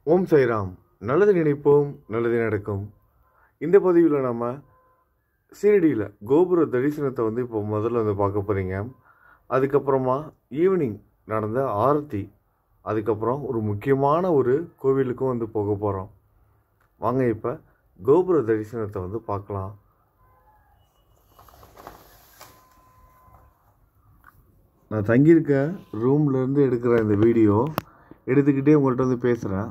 ஓம் சாய்ராம் நல்லது நினைப்போம் நல்லது நடக்கும் இந்த பதிவில் நம்ம சீரடியில் கோபுர தரிசனத்தை வந்து இப்போ முதல்ல வந்து பார்க்க போகிறீங்க அதுக்கப்புறமா ஈவினிங் நடந்த ஆரத்தி அதுக்கப்புறம் ஒரு முக்கியமான ஒரு கோவிலுக்கும் வந்து போக போகிறோம் வாங்க இப்போ கோபுர தரிசனத்தை வந்து பார்க்கலாம் நான் தங்கியிருக்க ரூம்லேருந்து எடுக்கிற இந்த வீடியோ எடுத்துக்கிட்டே உங்கள்கிட்ட வந்து பேசுகிறேன்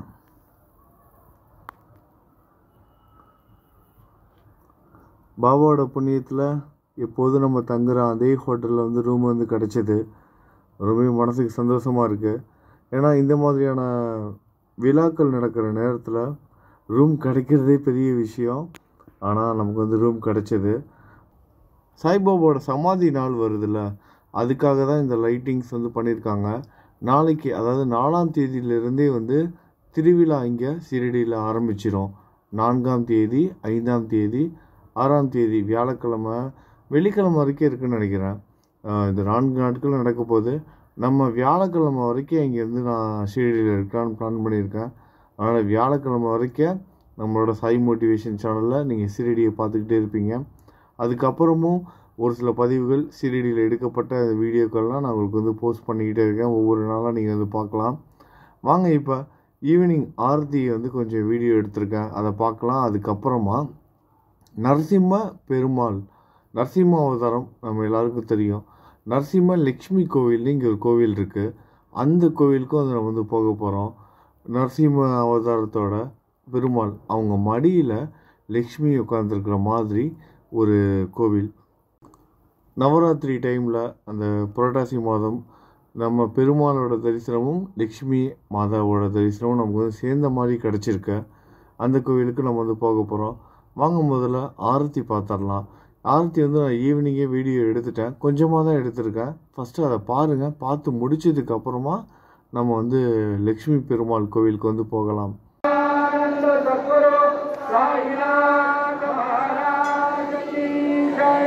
பாபாவோட புண்ணியத்தில் எப்போதும் நம்ம தங்குற அதே ஹோட்டலில் வந்து ரூம் வந்து கிடச்சிது ரொம்ப மனசுக்கு சந்தோஷமாக இருக்குது ஏன்னா இந்த மாதிரியான விழாக்கள் நடக்கிற நேரத்தில் ரூம் கிடைக்கிறதே பெரிய விஷயம் ஆனால் நமக்கு வந்து ரூம் கிடச்சிது சாய்பாபாவோட சமாதி நாள் வருதுல்ல அதுக்காக தான் இந்த லைட்டிங்ஸ் வந்து பண்ணியிருக்காங்க நாளைக்கு அதாவது நாலாம் தேதியிலிருந்தே வந்து திருவிழா இங்கே சீரடியில் ஆரம்பிச்சிரும் நான்காம் தேதி ஐந்தாம் தேதி ஆறாம் தேதி வியாழக்கிழமை வெள்ளிக்கிழமை வரைக்கும் இருக்குன்னு நினைக்கிறேன் ஆஹ் இந்த நான்கு நாட்கள் நடக்க போகுது நம்ம வியாழக்கிழமை வரைக்கும் இங்கேருந்து நான் ஷீரடியில் இருக்கலான்னு பிளான் பண்ணியிருக்கேன் அதனால் வியாழக்கிழமை வரைக்கும் நம்மளோட சாய் மோட்டிவேஷன் சேனலில் நீங்கள் சீரடியை பார்த்துக்கிட்டே இருப்பீங்க அதுக்கப்புறமும் ஒரு சில பதிவுகள் சீரடியில் எடுக்கப்பட்ட வீடியோக்கள்லாம் நான் உங்களுக்கு வந்து போஸ்ட் பண்ணிக்கிட்டே இருக்கேன் ஒவ்வொரு நாளாக நீங்கள் வந்து பார்க்கலாம் வாங்க இப்போ ஈவினிங் ஆரத்தி வந்து கொஞ்சம் வீடியோ எடுத்திருக்கேன் அதை பார்க்கலாம் அதுக்கப்புறமா நரசிம்ம பெருமாள் நரசிம்ம அவதாரம் நம்ம எல்லாருக்கும் தெரியும் நரசிம்ம லக்ஷ்மி கோவில்னு இங்கே ஒரு கோவில் இருக்குது அந்த கோவிலுக்கும் வந்து நம்ம வந்து போக போகிறோம் நரசிம்ம அவதாரத்தோட பெருமாள் அவங்க மடியில் லக்ஷ்மி உட்காந்துருக்கிற மாதிரி ஒரு கோவில் நவராத்திரி டைமில் அந்த புரட்டாசி மாதம் நம்ம பெருமாளோட தரிசனமும் லக்ஷ்மி மாதாவோட தரிசனமும் நமக்கு வந்து சேர்ந்த மாதிரி கிடச்சிருக்கு அந்த கோவிலுக்கு நம்ம வந்து போக போகிறோம் வாங்க முதல்ல ஆரத்தி பார்த்துடலாம் ஆரத்தி வந்து நான் ஈவினிங்கே வீடியோ எடுத்துட்டேன் கொஞ்சமாக தான் எடுத்திருக்கேன் ஃபஸ்ட்டு அதை பாருங்கள் பார்த்து முடிச்சதுக்கு அப்புறமா நம்ம வந்து லக்ஷ்மி பெருமாள் கோவிலுக்கு வந்து போகலாம் आनंद सद्गुरु साईनाथ महाराज की जय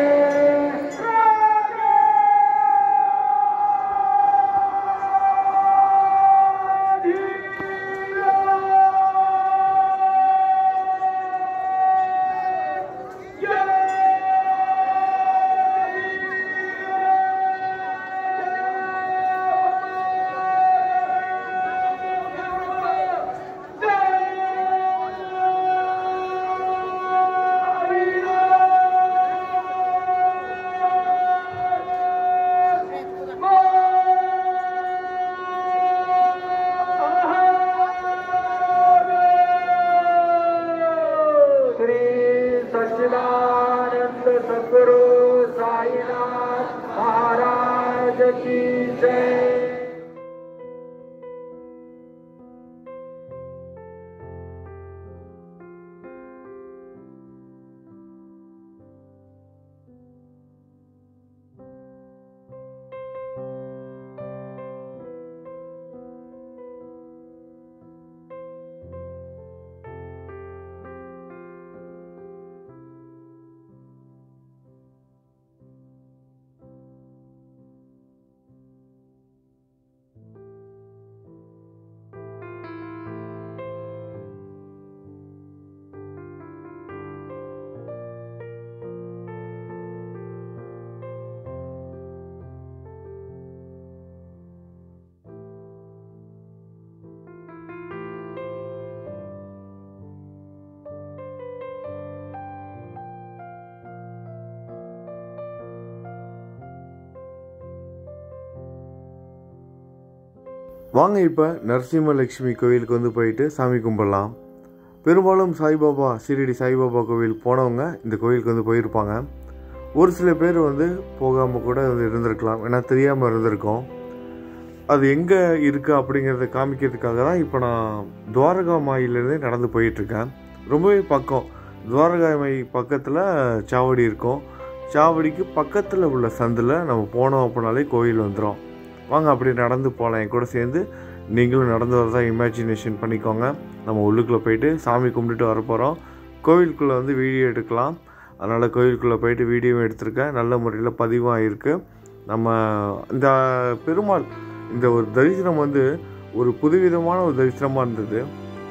श्री सच्चिदानंद सद्गुरु साईनाथ महाराज की जय வாங்க இப்போ நரசிம்ம லட்சுமி கோவிலுக்கு வந்து போயிட்டு சாமி கும்பிடலாம் பெரும்பாலும் சாய்பாபா ஷீரடி சாய்பாபா கோவில் போனவங்க இந்த கோவிலுக்கு வந்து போயிருப்பாங்க ஒரு சில பேர் வந்து போகாமல் கூட வந்து இருந்திருக்கலாம் ஏன்னா தெரியாமல் இருந்திருக்கோம் அது எங்கே இருக்குது அப்படிங்கிறத காமிக்கிறதுக்காக தான் இப்போ நான் துவாரகா மாயிலேருந்தே நடந்து போயிட்டுருக்கேன் ரொம்பவே பக்கம் துவாரகா மாய் பக்கத்தில் சாவடி இருக்கும் சாவடிக்கு பக்கத்தில் உள்ள சந்தில் நம்ம போனோம் அப்படின்னாலே கோயில் வந்துடும் வாங்க அப்படி நடந்து போகலாம் என் கூட சேர்ந்து நீங்களும் நடந்து வரதா இமேஜினேஷன் பண்ணிக்கோங்க நம்ம உள்ளுக்குள்ளே போயிட்டு சாமி கும்பிட்டுட்டு வர போகிறோம் கோவிலுக்குள்ளே வந்து வீடியோ எடுக்கலாம் அதனால் கோவிலுக்குள்ளே போயிட்டு வீடியோவும் எடுத்திருக்கேன் நல்ல முறையில் பதிவும் ஆகிருக்கு நம்ம இந்த பெருமாள் இந்த ஒரு தரிசனம் வந்து ஒரு புதுவிதமான ஒரு தரிசனமாக இருந்தது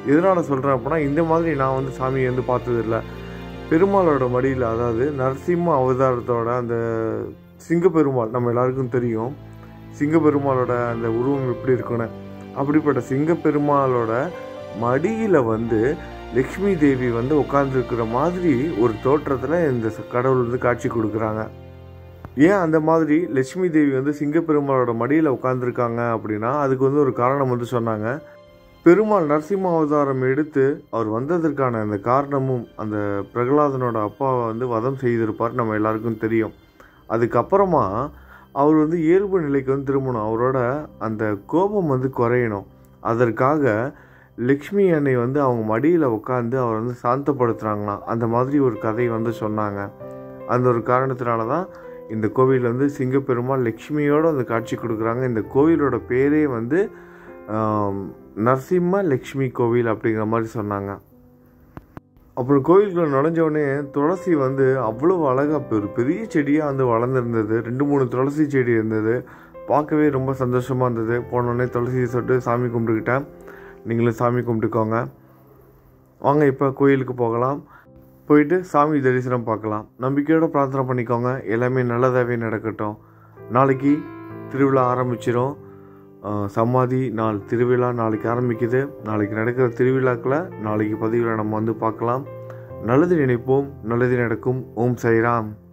எதனால் சொல்கிறேன் அப்படின்னா இந்த மாதிரி நான் வந்து சாமியை வந்து பார்த்ததில்ல பெருமாளோட மடியில் அதாவது நரசிம்ம அவதாரத்தோட அந்த சிங்கப்பெருமாள் நம்ம எல்லாருக்கும் தெரியும் சிங்கப்பெருமாளோட அந்த உருவம் எப்படி இருக்குன்னு அப்படிப்பட்ட சிங்கப்பெருமாளோட மடியில் வந்து லக்ஷ்மி தேவி வந்து உட்காந்துருக்கிற மாதிரி ஒரு தோற்றத்தில் இந்த ச- கடவுள் வந்து காட்சி கொடுக்குறாங்க ஏன் அந்த மாதிரி லட்சுமி தேவி வந்து சிங்கப்பெருமாளோட மடியில் உட்காந்துருக்காங்க அப்படின்னா அதுக்கு வந்து ஒரு காரணம் வந்து சொன்னாங்க பெருமாள் நரசிம்ம அவதாரம் எடுத்து அவர் வந்ததற்கான அந்த காரணமும் அந்த பிரகலாதனோட அப்பாவை வந்து வதம் செய்திருப்பார் நம்ம எல்லாருக்கும் தெரியும் அதுக்கப்புறமா அவர் வந்து இயல்பு நிலைக்கு வந்து திரும்பணும் அவரோட அந்த கோபம் வந்து குறையணும் அதற்காக லக்ஷ்மி அன்னை வந்து அவங்க மடியில் உட்காந்து அவர் வந்து சாந்தப்படுத்துகிறாங்களாம் அந்த மாதிரி ஒரு கதை வந்து சொன்னாங்க அந்த ஒரு காரணத்தினால தான் இந்த கோவில் வந்து சிங்கப்பெருமாள் லக்ஷ்மியோட அந்த காட்சி கொடுக்குறாங்க இந்த கோவிலோட பேரே வந்து ஆம், நரசிம்ம லக்ஷ்மி கோவில் அப்படிங்கிற மாதிரி சொன்னாங்க அப்புறம் கோவிலுக்குள்ள நுழைஞ்ச உடனே துளசி வந்து அவ்வளோ அழகாக ஒரு பெரிய செடியாக வந்து வளர்ந்துருந்தது ரெண்டு மூணு துளசி செடி இருந்தது பார்க்கவே ரொம்ப சந்தோஷமாக இருந்தது போன உடனே துளசி சொட்டு சாமி கும்பிட்டுக்கிட்டேன் நீங்களும் சாமி கும்பிட்டுக்கோங்க வாங்க இப்போ கோயிலுக்கு போகலாம் போயிட்டு சாமி தரிசனம் பார்க்கலாம் நம்பிக்கையோட பிரார்த்தனை பண்ணிக்கோங்க எல்லாமே நல்லதாகவே நடக்கட்டும் நாளைக்கு திருவிழா ஆரம்பிச்சிடும் ஆஹ் சமாதி நாள் திருவிழா நாளைக்கு ஆரம்பிக்குது நாளைக்கு நடக்கிற திருவிழாக்களை நாளைக்கு பதிவில் நம்ம வந்து பார்க்கலாம் நல்லது நினைப்போம் நல்லது நடக்கும் ஓம் சைராம்